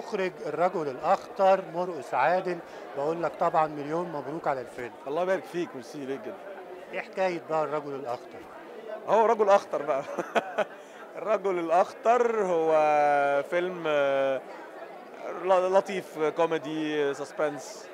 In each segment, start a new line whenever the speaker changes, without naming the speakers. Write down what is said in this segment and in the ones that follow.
المخرج الرجل الاخضر مرقس عادل بقول لك طبعا مليون مبروك على الفيلم
الله يبارك فيك ميرسي ليك جدا
ايه حكايه بقى الرجل الاخضر
هو رجل اخطر بقى الرجل الاخطر هو فيلم آه، لطيف كوميدي سسبنس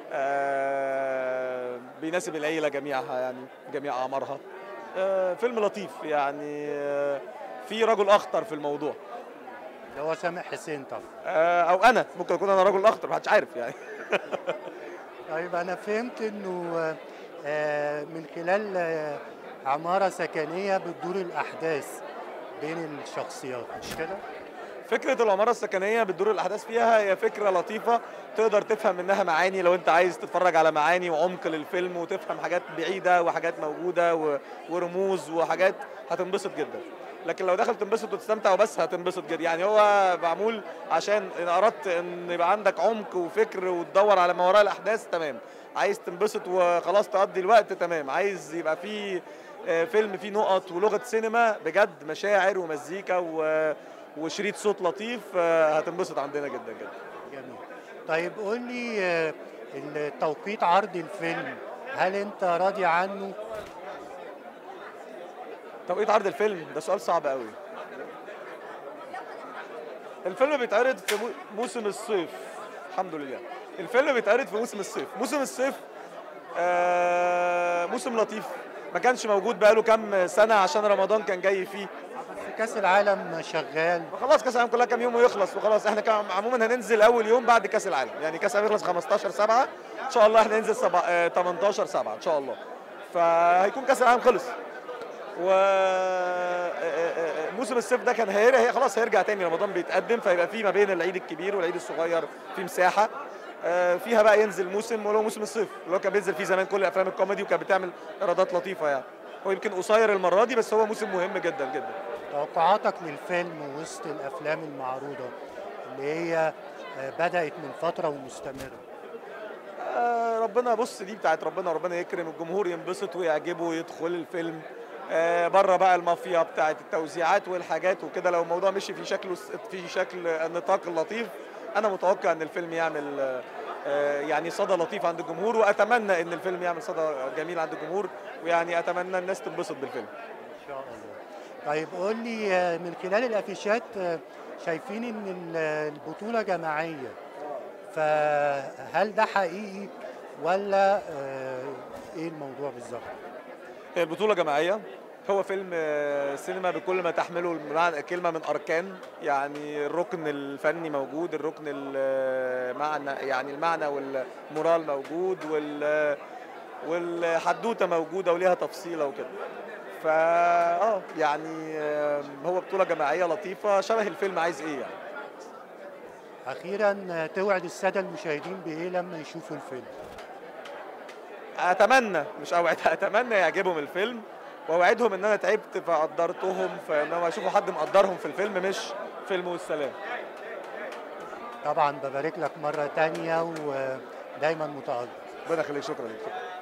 آه، بيناسب العيله جميعها يعني جميع اعمارها آه، فيلم لطيف يعني آه، في رجل اخطر في الموضوع
اللي هو سامح حسين طبعا
آه، او انا ممكن اكون انا رجل اخطر محدش عارف يعني
طيب انا فهمت انه آه، من خلال آه، عماره سكنيه بتدور الاحداث بين الشخصيات مش كده
فكرة العمارة السكنية بتدور الأحداث فيها هي فكرة لطيفة تقدر تفهم منها معاني لو أنت عايز تتفرج على معاني وعمق للفيلم وتفهم حاجات بعيدة وحاجات موجودة و- ورموز وحاجات هتنبسط جدا لكن لو دخل تنبسط وتستمتع وبس هتنبسط جدا يعني هو معمول عشان إن أردت إن يبقى عندك عمق وفكر وتدور على ما وراء الأحداث تمام عايز تنبسط وخلاص تقضي الوقت تمام عايز يبقى فيه آه، فيلم فيه نقط ولغة سينما بجد مشاعر ومزيكا و وشريط صوت لطيف آه، هتنبسط عندنا جدا جدا
جميل طيب قول لي آه، التوقيت عرض الفيلم هل انت راضي عنه
توقيت عرض الفيلم ده سؤال صعب قوي الفيلم بيتعرض في مو- موسم الصيف الحمد لله الفيلم بيتعرض في موسم الصيف موسم الصيف آه موسم لطيف ما كانش موجود بقاله كام سنة عشان رمضان كان جاي فيه
بس كاس العالم شغال
خلاص كاس العالم كلها كام يوم ويخلص وخلاص احنا كان عموما هننزل اول يوم بعد كاس العالم يعني كاس العالم يخلص 15 7 ان شاء الله احنا ننزل سبع... آه، 18 7 ان شاء الله فهيكون كاس العالم خلص و آه، آه، آه، موسم الصيف ده كان هير... هي خلاص هيرجع تاني رمضان بيتقدم فيبقى في ما بين العيد الكبير والعيد الصغير في مساحه آه، فيها بقى ينزل موسم ولو موسم الصيف اللي هو كان بينزل فيه زمان كل افلام الكوميدي وكانت بتعمل ايرادات لطيفه يعني هو يمكن قصير المره دي بس هو موسم مهم جدا جدا
توقعاتك للفيلم وسط الافلام المعروضه اللي هي آه، بدات من فتره ومستمره
آه، ربنا بص دي بتاعت ربنا ربنا يكرم الجمهور ينبسط ويعجبه ويدخل الفيلم آه، بره بقى المافيا بتاعت التوزيعات والحاجات وكده لو الموضوع مشي في شكل في شكل النطاق اللطيف انا متوقع ان الفيلم يعمل آه، آه، يعني صدى لطيف عند الجمهور واتمنى ان الفيلم يعمل صدى جميل عند الجمهور ويعني اتمنى الناس تنبسط بالفيلم
ان شاء الله طيب قول لي آه، من خلال الافيشات آه، شايفين ان ال- البطوله جماعيه فهل ده حقيقي ولا آه، ايه الموضوع بالظبط
هي البطولة جماعية هو فيلم آه، سينما بكل ما تحمله المعنى كلمة من أركان يعني الركن الفني موجود الركن المعنى يعني المعنى والمورال موجود وال والحدوتة موجودة وليها تفصيلة وكده فا اه يعني آه، هو بطولة جماعية لطيفة شبه الفيلم عايز ايه يعني
اخيرا آه، توعد الساده المشاهدين بايه لما يشوفوا الفيلم
اتمنى مش اوعد اتمنى يعجبهم الفيلم واوعدهم ان انا تعبت فقدرتهم فان هم يشوفوا حد مقدرهم في الفيلم مش فيلم والسلام
طبعا ببارك لك مره تانية ودايما متالق
ربنا يخليك شكرا لك